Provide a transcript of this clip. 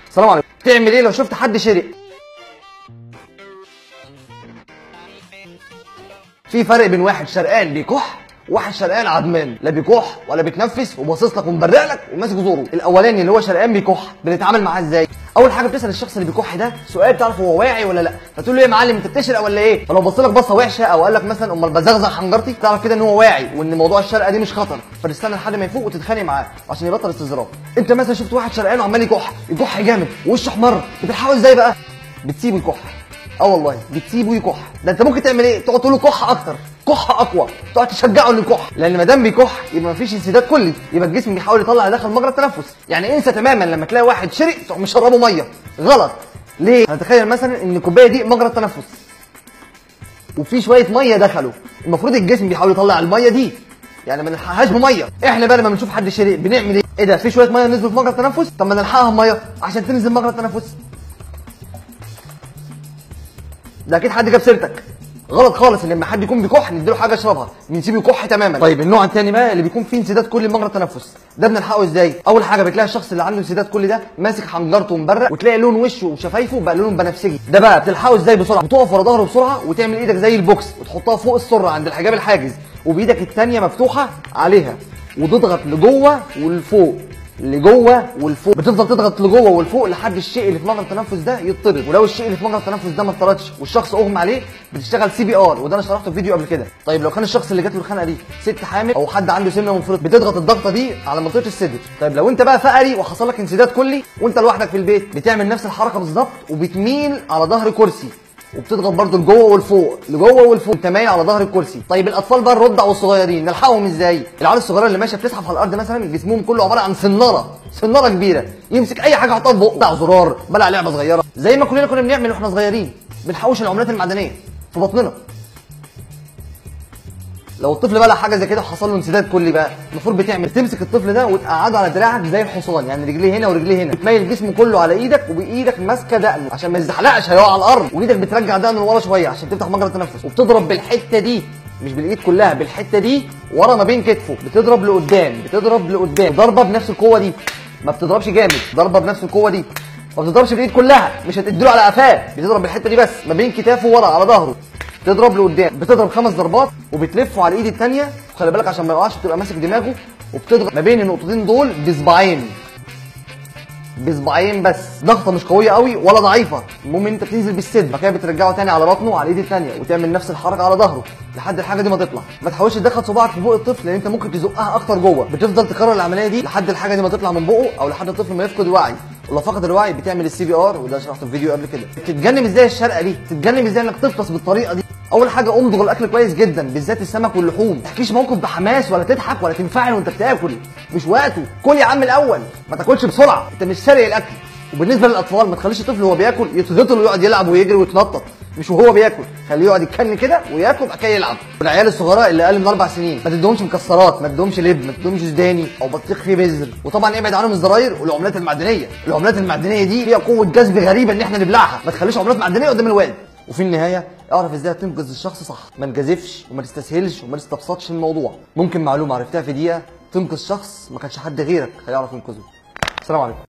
السلام عليكم تعمل ايه لو شفت حد شرق في فرق بين واحد شرقان بيكح وواحد شرقان عدمان لا بيكح ولا بيتنفس وباصص لك ومبرق لك وماسك زوره الاولاني اللي هو شرقان بيكح بنتعامل معاه ازاي اول حاجه بتسال الشخص اللي بيكح ده سؤال تعرف هو واعي ولا لا فتقول له ايه يا معلم انت بتشرق ولا ايه فلو بص لك بصه وحشه او قال لك مثلا امال بزغزغ حنجرتي تعرف كده ان هو واعي وان موضوع الشرقه دي مش خطر فتستنى لحد ما يفوق وتتخانق معاه عشان يبطل استظراف انت مثلا شفت واحد شرقان وعمال يكح يكح جامد ووشه احمر بتلحقه ازاي بقى بتسيبه يكح اه والله بتسيبه يكح ده انت ممكن تعمل ايه تقعد تقول له كح اكتر كح اقوى تقعد تشجعه انه يكح لان ما دام بيكح يبقى مفيش انسداد كلي يبقى الجسم بيحاول يطلع اللي داخل مجرى التنفس يعني انسى تماما لما تلاقي واحد شرق تقوم مشربه ميه غلط ليه هنتخيل مثلا ان الكوبايه دي مجرى التنفس وفي شويه ميه دخلوا المفروض الجسم بيحاول يطلع الميه دي يعني ما نلحقهاش بميه احنا بقى لما بنشوف حد شرق بنعمل ايه ايه ده في شويه ميه نزلوا في مجرى التنفس طب ما نلحقها بميه عشان تنزل مجرى التنفس ده اكيد حد جاب سيرتك غلط خالص ان لما حد يكون بيكح نديله حاجه يشربها بنسيبه يكح تماما طيب النوع الثاني بقى اللي بيكون فيه انسداد كلي مجرى التنفس ده بنلحقه ازاي اول حاجه بتلاقي الشخص اللي عنده انسداد كلي ده ماسك حنجرته ومبرق وتلاقي لون وشه وشفايفه بقى لون بنفسجي ده بقى بتلحقه ازاي بسرعه بتقف ورا ظهره بسرعه وتعمل ايدك زي البوكس وتحطها فوق السره عند الحجاب الحاجز وبايدك الثانيه مفتوحه عليها وتضغط لجوه ولفوق لجوه ولفوق بتفضل تضغط لجوه ولفوق لحد الشيء اللي في مجرى التنفس ده يطرد ولو الشيء اللي في مجرى التنفس ده ما اتطردش والشخص اغمى عليه بتشتغل سي بي ار وده انا شرحته في فيديو قبل كده طيب لو كان الشخص اللي جات له الخنقه دي ست حامل او حد عنده سمنه منفرطه بتضغط الضغطه دي على منطقه الصدر طيب لو انت بقى فقري وحصل لك انسداد كلي وانت لوحدك في البيت بتعمل نفس الحركه بالظبط وبتميل على ظهر كرسي وبتضغط برضو لجوه ولفوق لجوه ولفوق انت مايل على ظهر الكرسي طيب الاطفال بقى الرضع والصغيرين نلحقهم ازاي العيال الصغيره اللي ماشيه بتزحف على الارض مثلا جسمهم كله عباره عن سناره سناره كبيره يمسك اي حاجه يحطها في بقه بتاع زرار بلع لعبه صغيره زي ما كلنا كنا بنعمل واحنا صغيرين بنحوش العملات المعدنيه في بطننا لو الطفل بلع حاجه زي كده وحصل له انسداد كلي بقى المفروض بتعمل تمسك الطفل ده وتقعده على دراعك زي الحصان يعني رجليه هنا ورجليه هنا بتميل جسمه كله على ايدك وبايدك ماسكه دقنه عشان ما يزحلقش هيقع على الارض وايدك بترجع دقنه لورا شويه عشان تفتح مجرى التنفس وبتضرب بالحته دي مش بالايد كلها بالحته دي ورا ما بين كتفه بتضرب لقدام بتضرب لقدام ضربه بنفس القوه دي ما بتضربش جامد ضربه بنفس القوه دي ما بتضربش بالايد كلها مش هتديله على قفاه بتضرب بالحته دي بس ما بين كتافه ورا على ظهره تضرب لقدام بتضرب خمس ضربات وبتلفه على الايد الثانيه وخلي بالك عشان ما يقعش تبقى ماسك دماغه وبتضغط ما بين النقطتين دول بصباعين بصباعين بس ضغطه مش قويه قوي ولا ضعيفه المهم ان انت بتنزل بالصدر بعد كده بترجعه تاني على بطنه على الايد الثانيه وتعمل نفس الحركه على ظهره لحد الحاجه دي ما تطلع ما تحاولش تدخل صباعك في بق الطفل لان انت ممكن تزقها اكتر جوه بتفضل تكرر العمليه دي لحد الحاجه دي ما تطلع من بقه او لحد الطفل ما يفقد الوعي ولو فقد الوعي بتعمل السي بي ار وده شرحته في فيديو قبل كده تتجنب ازاي الشرقه دي تتجنب ازاي انك تفطس بالطريقه دي اول حاجه امضغ الاكل كويس جدا بالذات السمك واللحوم ما تحكيش موقف بحماس ولا تضحك ولا تنفعل وانت بتاكل مش وقته كل يا عم الاول ما تاكلش بسرعه انت مش سارق الاكل وبالنسبه للاطفال ما تخليش الطفل وهو بياكل يتغطل ويقعد يلعب ويجري ويتنطط مش وهو بياكل خليه يقعد يتكن كده وياكل بعد كده يلعب والعيال الصغيره اللي اقل من اربع سنين ما تديهمش مكسرات ما تديهمش لب ما تديهمش سوداني او بطيخ فيه بذر وطبعا ابعد عنهم الزراير والعملات المعدنيه العملات المعدنيه دي فيها قوه جذب غريبه ان احنا نبلعها ما تخليش عملات معدنيه قدام الوالد وفي النهايه اعرف ازاي تنقذ الشخص صح ما نجازفش وما تستسهلش وما تستبسطش الموضوع ممكن معلومه عرفتها في دقيقه تنقذ شخص ما كانش حد غيرك هيعرف ينقذه السلام عليكم